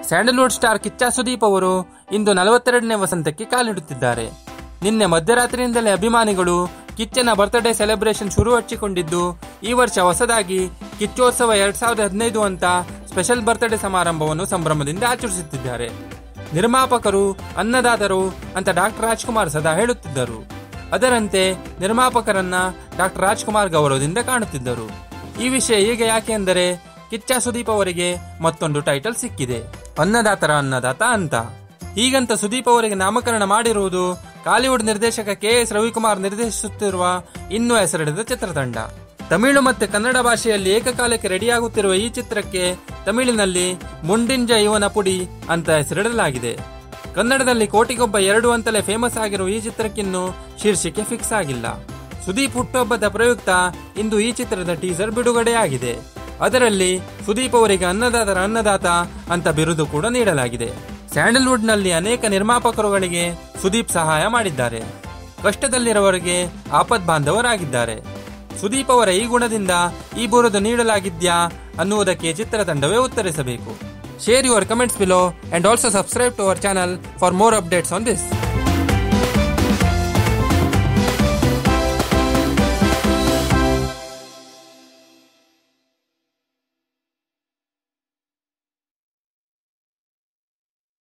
Sandalwood star Kichcha Sudeep ಅವರು ಇಂದು ನಲವತ್ತೆರಡನೇ ವಸಂತಕ್ಕೆ ಕಾಲಿಡುತ್ತಿದ್ದಾರೆ ನಿನ್ನೆ ಮಧ್ಯರಾತ್ರಿಯಿಂದಲೇ ಅಭಿಮಾನಿಗಳು ಕಿಚ್ಚನ ಬರ್ತ್ಡೇ ಸೆಲೆಬ್ರೇಷನ್ ಶುರು ಹಚ್ಚಿಕೊಂಡಿದ್ದು ಈ ವರ್ಷ ಹೊಸದಾಗಿ ಕಿಚ್ಚೋತ್ಸವ ಎರಡ್ ಸಾವಿರದ ಹದಿನೈದು ಅಂತ ಸ್ಪೆಷಲ್ ಬರ್ತ್ಡೇ ಸಮಾರಂಭವನ್ನು ಸಂಭ್ರಮದಿಂದ ಆಚರಿಸುತ್ತಿದ್ದಾರೆ ನಿರ್ಮಾಪಕರು ಅನ್ನದಾತರು ಅಂತ ಡಾಕ್ಟರ್ ರಾಜ್ಕುಮಾರ್ ಸದಾ ಹೇಳುತ್ತಿದ್ದರು ಅದರಂತೆ ನಿರ್ಮಾಪಕರನ್ನ ಡಾಕ್ಟರ್ ರಾಜ್ಕುಮಾರ್ ಗೌರವದಿಂದ ಕಾಣುತ್ತಿದ್ದರು ಈ ವಿಷಯ ಹೀಗೆ ಯಾಕೆ ಎಂದರೆ ಕಿಚ್ಚ ಸುದೀಪ್ ಅವರಿಗೆ ಮತ್ತೊಂದು ಟೈಟಲ್ ಸಿಕ್ಕಿದೆ ಅನ್ನದಾತರ ಅನ್ನದಾತ ಅಂತ ಹೀಗಂತ ಸುದೀಪ್ ಅವರಿಗೆ ನಾಮಕರಣ ಮಾಡಿರುವುದು ಕಾಲಿವುಡ್ ನಿರ್ದೇಶಕ ಕೆ ಎಸ್ ರವಿಕುಮಾರ್ ನಿರ್ದೇಶಿಸುತ್ತಿರುವ ಇನ್ನೂ ಹೆಸರಿಡದ ಚಿತ್ರತಂಡ ತಮಿಳು ಮತ್ತು ಕನ್ನಡ ಭಾಷೆಯಲ್ಲಿ ಏಕಕಾಲಕ್ಕೆ ರೆಡಿಯಾಗುತ್ತಿರುವ ಈ ಚಿತ್ರಕ್ಕೆ ತಮಿಳಿನಲ್ಲಿ ಮುಂಡಿಂಜ ಇವನ ಪುಡಿ ಅಂತ ಹೆಸರಿಡಲಾಗಿದೆ ಕನ್ನಡದಲ್ಲಿ ಕೋಟಿಗೊಬ್ಬ ಎರಡು ಅಂತಲೇ ಫೇಮಸ್ ಆಗಿರುವ ಈ ಚಿತ್ರಕ್ಕಿನ್ನೂ ಶೀರ್ಷಿಕೆ ಫಿಕ್ಸ್ ಆಗಿಲ್ಲ ಸುದೀಪ್ ಹುಟ್ಟುಹಬ್ಬದ ಪ್ರಯುಕ್ತ ಇಂದು ಈ ಚಿತ್ರದ ಟೀಸರ್ ಬಿಡುಗಡೆಯಾಗಿದೆ ಅದರಲ್ಲಿ ಸುದೀಪ್ ಅವರಿಗೆ ಅನ್ನದಾತರ ಅನ್ನದಾತ ಅಂತ ಬಿರುದು ಕೂಡ ನೀಡಲಾಗಿದೆ ಸ್ಯಾಂಡಲ್ವುಡ್ ನಲ್ಲಿ ಅನೇಕ ನಿರ್ಮಾಪಕರುಗಳಿಗೆ ಸುದೀಪ್ ಸಹಾಯ ಮಾಡಿದ್ದಾರೆ ಕಷ್ಟದಲ್ಲಿರುವವರಿಗೆ ಆಪದ್ ಬಾಂಧವರಾಗಿದ್ದಾರೆ ಸುದೀಪ್ ಅವರ ಈ ಗುಣದಿಂದ ಈ ಬಿರುದು ನೀಡಲಾಗಿದ್ಯಾ ಅನ್ನುವುದಕ್ಕೆ ಚಿತ್ರತಂಡವೇ ಉತ್ತರಿಸಬೇಕು share your comments below and also subscribe to our channel for more updates on this